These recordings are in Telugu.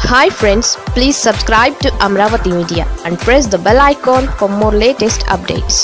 hi friends please subscribe to Amaravati media and press the bell icon for more latest updates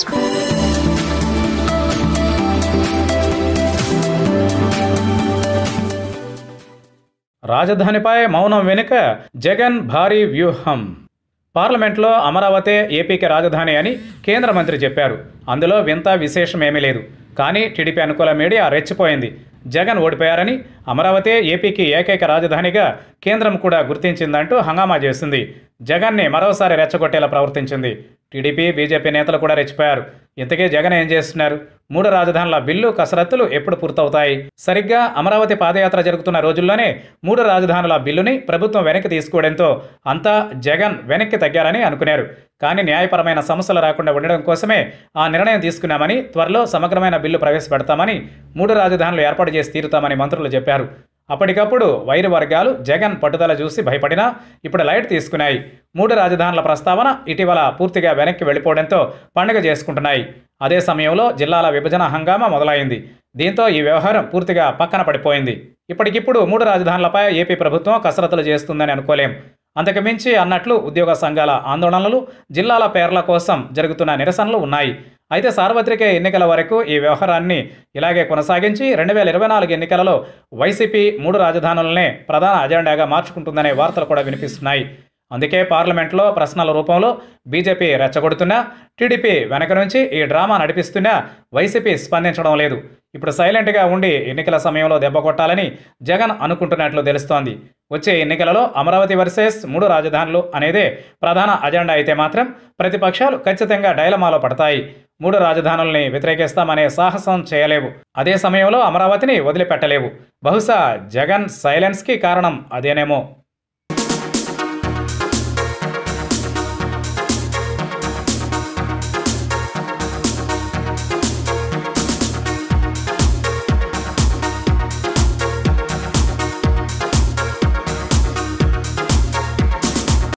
రాజధానిపై మౌనం వెనుక జగన్ భారీ వ్యూహం పార్లమెంట్లో అమరావతి ఏపీకి రాజధాని అని కేంద్ర మంత్రి చెప్పారు అందులో వింత విశేషం ఏమీ లేదు కానీ టీడీపీ అనుకూల మీడియా రెచ్చిపోయింది జగన్ ఓడిపోయారని అమరావతి ఏపీకి ఏకైక రాజధానిగా కేంద్రం కూడా గుర్తించిందంటూ హంగామా చేసింది జగన్ని మరోసారి రెచ్చగొట్టేలా ప్రవర్తించింది టీడీపీ బీజేపీ నేతలు కూడా రెచ్చిపోయారు ఇంతకీ జగన్ ఏం చేస్తున్నారు మూడు రాజధానుల బిల్లు కసరత్తులు ఎప్పుడు పూర్తవుతాయి సరిగ్గా అమరావతి పాదయాత్ర జరుగుతున్న రోజుల్లోనే మూడు రాజధానుల బిల్లుని ప్రభుత్వం వెనక్కి తీసుకోవడంతో అంతా జగన్ వెనక్కి తగ్గారని అనుకున్నారు కానీ న్యాయపరమైన సమస్యలు రాకుండా ఉండడం కోసమే ఆ నిర్ణయం తీసుకున్నామని త్వరలో సమగ్రమైన బిల్లు ప్రవేశపెడతామని మూడు రాజధానులు ఏర్పాటు చేసి తీరుతామని మంత్రులు చెప్పారు అప్పటికప్పుడు వైరు వర్గాలు జగన్ పట్టుదల చూసి భయపడినా ఇప్పుడు లైట్ తీసుకున్నాయి మూడు రాజధానుల ప్రస్తావన ఇటీవల పూర్తిగా వెనక్కి వెళ్ళిపోవడంతో పండుగ చేసుకుంటున్నాయి అదే సమయంలో జిల్లాల విభజన హంగామా మొదలైంది దీంతో ఈ వ్యవహారం పూర్తిగా పక్కన పడిపోయింది ఇప్పటికిప్పుడు మూడు రాజధానులపై ఏపీ ప్రభుత్వం కసరత్తులు చేస్తుందని అనుకోలేం అంతకుమించి అన్నట్లు ఉద్యోగ సంఘాల ఆందోళనలు జిల్లాల పేర్ల కోసం జరుగుతున్న నిరసనలు ఉన్నాయి అయితే సార్వత్రిక ఎన్నికల వరకు ఈ వ్యవహారాన్ని ఇలాగే కొనసాగించి రెండు వేల ఇరవై నాలుగు ఎన్నికలలో వైసీపీ మూడు రాజధానులనే ప్రధాన అజెండాగా మార్చుకుంటుందనే వార్తలు కూడా వినిపిస్తున్నాయి అందుకే పార్లమెంట్లో ప్రశ్నల రూపంలో బీజేపీ రెచ్చగొడుతున్నా టీడీపీ వెనక నుంచి ఈ డ్రామా నడిపిస్తున్నా వైసీపీ స్పందించడం లేదు ఇప్పుడు సైలెంట్గా ఉండి ఎన్నికల సమయంలో దెబ్బ కొట్టాలని జగన్ అనుకుంటున్నట్లు తెలుస్తోంది వచ్చే ఎన్నికలలో అమరావతి వర్సెస్ మూడు రాజధానులు అనేదే ప్రధాన అజెండా అయితే మాత్రం ప్రతిపక్షాలు ఖచ్చితంగా డైలమాలో పడతాయి మూడు రాజధానుల్ని వ్యతిరేకిస్తామనే సాహసం చేయలేవు అదే సమయంలో అమరావతిని వదిలిపెట్టలేవు బహుశా జగన్ సైలెన్స్కి కారణం అదేనేమో